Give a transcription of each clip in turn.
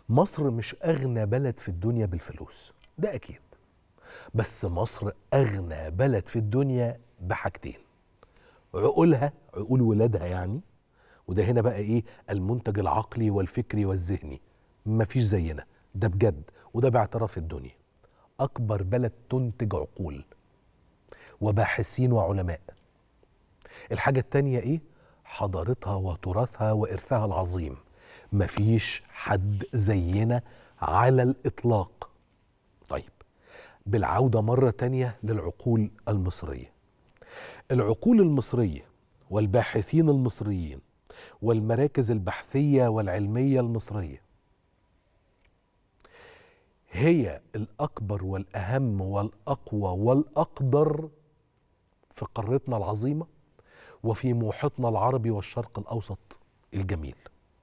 مصر مش اغنى بلد في الدنيا بالفلوس ده اكيد بس مصر اغنى بلد في الدنيا بحاجتين عقولها عقول ولادها يعني وده هنا بقى ايه المنتج العقلي والفكري والذهني مفيش زينا ده بجد وده باعتراف الدنيا اكبر بلد تنتج عقول وباحثين وعلماء الحاجة التانية ايه حضارتها وتراثها وإرثها العظيم مفيش حد زينا على الإطلاق طيب بالعودة مرة تانية للعقول المصرية العقول المصرية والباحثين المصريين والمراكز البحثية والعلمية المصرية هي الأكبر والأهم والأقوى والأقدر في قارتنا العظيمة وفي محيطنا العربي والشرق الأوسط الجميل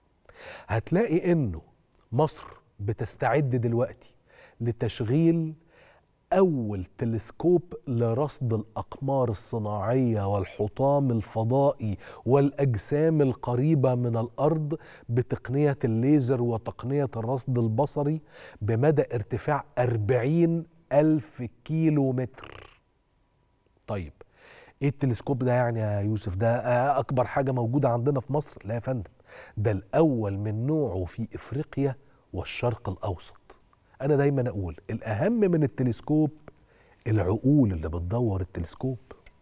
هتلاقي إنه مصر بتستعد دلوقتي لتشغيل أول تلسكوب لرصد الأقمار الصناعية والحطام الفضائي والأجسام القريبة من الأرض بتقنية الليزر وتقنية الرصد البصري بمدى ارتفاع 40 ألف كيلو متر طيب ايه التلسكوب ده يعني يا يوسف ده اكبر حاجه موجوده عندنا في مصر لا يا فندم ده الاول من نوعه في افريقيا والشرق الاوسط انا دايما اقول الاهم من التلسكوب العقول اللي بتدور التلسكوب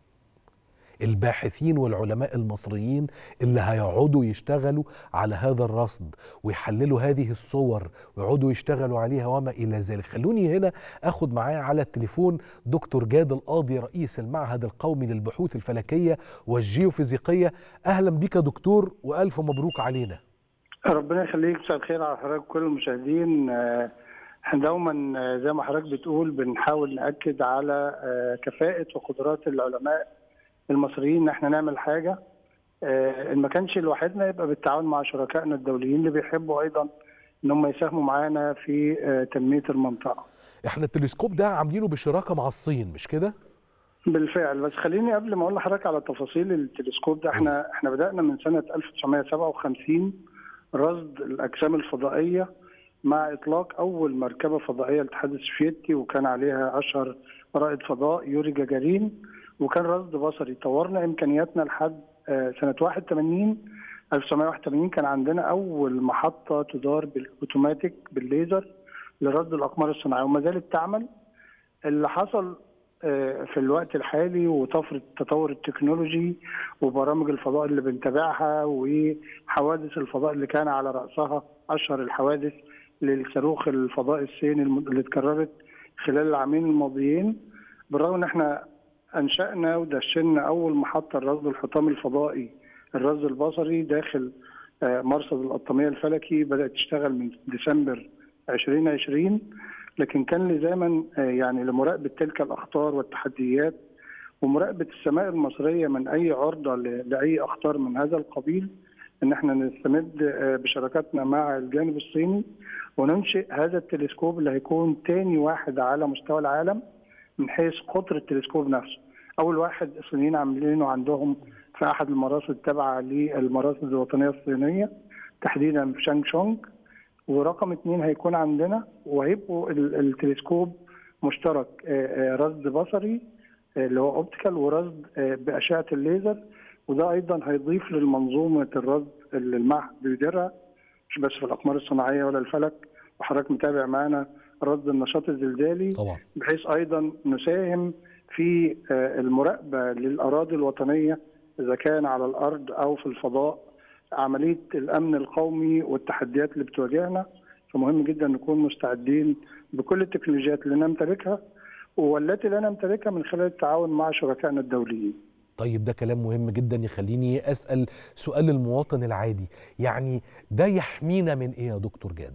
الباحثين والعلماء المصريين اللي هيقعدوا يشتغلوا على هذا الرصد ويحللوا هذه الصور ويقعدوا يشتغلوا عليها وما الى ذلك خلوني هنا اخد معايا على التليفون دكتور جاد القاضي رئيس المعهد القومي للبحوث الفلكيه والجيوفيزيقيه اهلا بك يا دكتور والف مبروك علينا ربنا يخليك مساء الخير على حضرتك كل المشاهدين احنا دوما زي ما حضرتك بتقول بنحاول ناكد على كفاءه وقدرات العلماء المصريين ان احنا نعمل حاجه ان ما كانش لوحدنا يبقى بالتعاون مع شركائنا الدوليين اللي بيحبوا ايضا ان هم يساهموا معانا في تنميه المنطقه. احنا التلسكوب ده عاملينه بشراكه مع الصين مش كده؟ بالفعل بس خليني قبل ما اقول لحضرتك على تفاصيل التلسكوب ده احنا احنا بدانا من سنه 1957 رصد الاجسام الفضائيه مع اطلاق اول مركبه فضائيه للاتحاد السوفيتي وكان عليها اشهر رائد فضاء يوري جاجارين وكان رصد بصري طورنا امكانياتنا لحد سنه 81 1981 كان عندنا اول محطه تدار بالاوتوماتيك بالليزر لرصد الاقمار الصناعيه وما زالت تعمل اللي حصل في الوقت الحالي وطفره التطور التكنولوجي وبرامج الفضاء اللي بنتابعها وحوادث الفضاء اللي كان على راسها اشهر الحوادث للصاروخ الفضاء الصيني اللي اتكررت خلال العامين الماضيين بالرغم ان احنا انشانا ودشنا اول محطه لرصد الحطام الفضائي الرصد البصري داخل مرصد القطاميه الفلكي بدات تشتغل من ديسمبر 2020 لكن كان لزاما يعني لمراقبه تلك الاخطار والتحديات ومراقبه السماء المصريه من اي عرضه لاي اخطار من هذا القبيل ان احنا نستمد بشراكاتنا مع الجانب الصيني وننشئ هذا التلسكوب اللي هيكون تاني واحد على مستوى العالم من حيث قطر التلسكوب نفسه اول واحد الصينيين عاملينه عندهم في احد المراصد التابعه للمراصد الوطنيه الصينيه تحديدا في شانغ شونغ ورقم اثنين هيكون عندنا وهيبقوا التلسكوب مشترك رصد بصري اللي هو اوبتيكال ورصد باشعه الليزر وده ايضا هيضيف للمنظومه الرصد اللي المعهد بيديرها مش بس في الاقمار الصناعيه ولا الفلك وحضرتك متابع معانا رصد النشاط الزلزالي طبعا. بحيث ايضا نساهم في المراقبه للاراضي الوطنيه اذا كان على الارض او في الفضاء عمليه الامن القومي والتحديات اللي بتواجهنا فمهم جدا نكون مستعدين بكل التكنولوجيات اللي نمتلكها والتي لا نمتلكها من خلال التعاون مع شركائنا الدوليين. طيب ده كلام مهم جدا يخليني اسال سؤال المواطن العادي يعني ده يحمينا من ايه يا دكتور جاد؟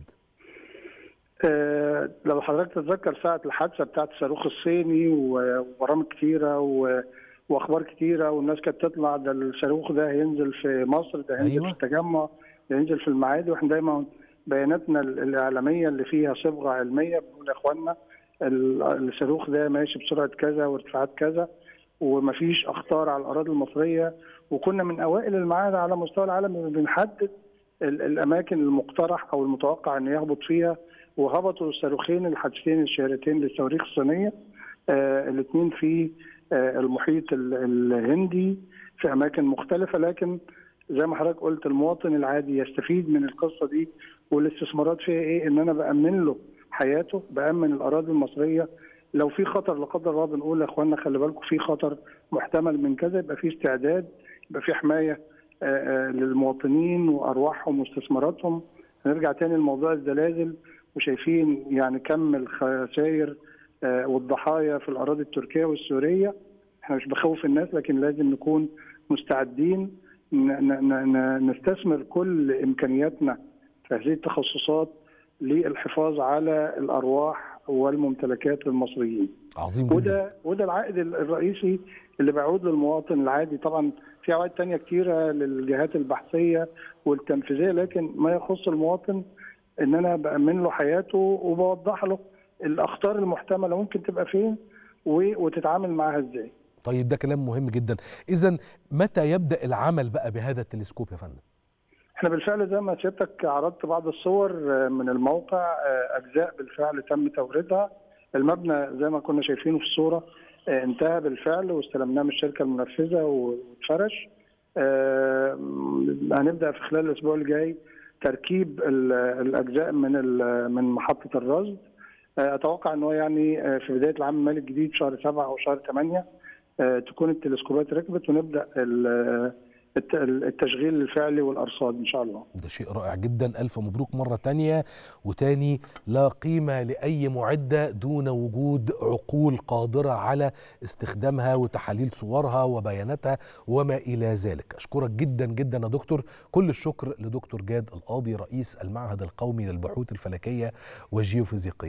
أه لو حضرتك تتذكر ساعة الحادثة بتاعت الصاروخ الصيني وبرامج كتيرة و... واخبار كتيرة والناس كانت تطلع ده الصاروخ ده هينزل في مصر ده هينزل أيوة. في التجمع ده هينزل في المعادي واحنا دايما بياناتنا الاعلاميه اللي فيها صبغه علميه بنقول يا اخوانا الصاروخ ده ماشي بسرعه كذا وارتفاعات كذا ومفيش اخطار على الاراضي المصريه وكنا من اوائل المعاهد على مستوى العالم اللي بنحدد ال- الاماكن المقترح او المتوقع ان يهبط فيها وهبطوا الصاروخين الحادثين الشهيرتين للصواريخ الصينيه آه الاثنين في آه المحيط ال- الهندي في اماكن مختلفه لكن زي ما حضرتك قلت المواطن العادي يستفيد من القصه دي والاستثمارات فيها ايه ان انا بامن له حياته بامن الاراضي المصريه لو في خطر لا قدر الله بنقول يا اخوانا خلي بالكم في خطر محتمل من كذا يبقى في استعداد يبقى في حمايه آه، آه، للمواطنين وارواحهم واستثماراتهم هنرجع تاني لموضوع الزلازل وشايفين يعني كم الخسائر آه، والضحايا في الاراضي التركيه والسوريه احنا مش بخوف الناس لكن لازم نكون مستعدين ن- ن- ن- نستثمر كل امكانياتنا في هذه التخصصات للحفاظ على الارواح والممتلكات للمصريين. عظيم جدا وده وده العائد الرئيسي اللي بيعود للمواطن العادي طبعا في عوائد تانية كتيرة للجهات البحثية والتنفيذية لكن ما يخص المواطن ان انا بأمن له حياته وبوضح له الاخطار المحتملة ممكن تبقى فين و- وتتعامل معاها ازاي طيب ده كلام مهم جدا اذا متى يبدا العمل بقى بهذا التلسكوب يا فندم احنا بالفعل زي ما سيادتك عرضت بعض الصور آه، من الموقع آه، اجزاء بالفعل تم توريدها المبنى زي ما كنا شايفينه في الصوره آه، انتهى بالفعل واستلمناه من الشركه المنفذه واتفرش آه، هنبدا في خلال الاسبوع الجاي تركيب ال- الاجزاء من ال- من محطه الرصد آه، اتوقع ان هو يعني آه، في بدايه العام المالي الجديد شهر سبعه او شهر ثمانيه آه، تكون التلسكوبات ركبت ونبدا ال- الت- التشغيل الفعلي والارصاد ان شاء الله ده شيء رائع جدا ألف مبروك مرة تانية وتاني لا قيمة لأي معدة دون وجود عقول قادرة على استخدامها وتحاليل صورها وبياناتها وما إلى ذلك أشكرك جدا جدا يا دكتور كل الشكر لدكتور جاد القاضي رئيس المعهد القومي للبحوث الفلكية والجيوفيزيقية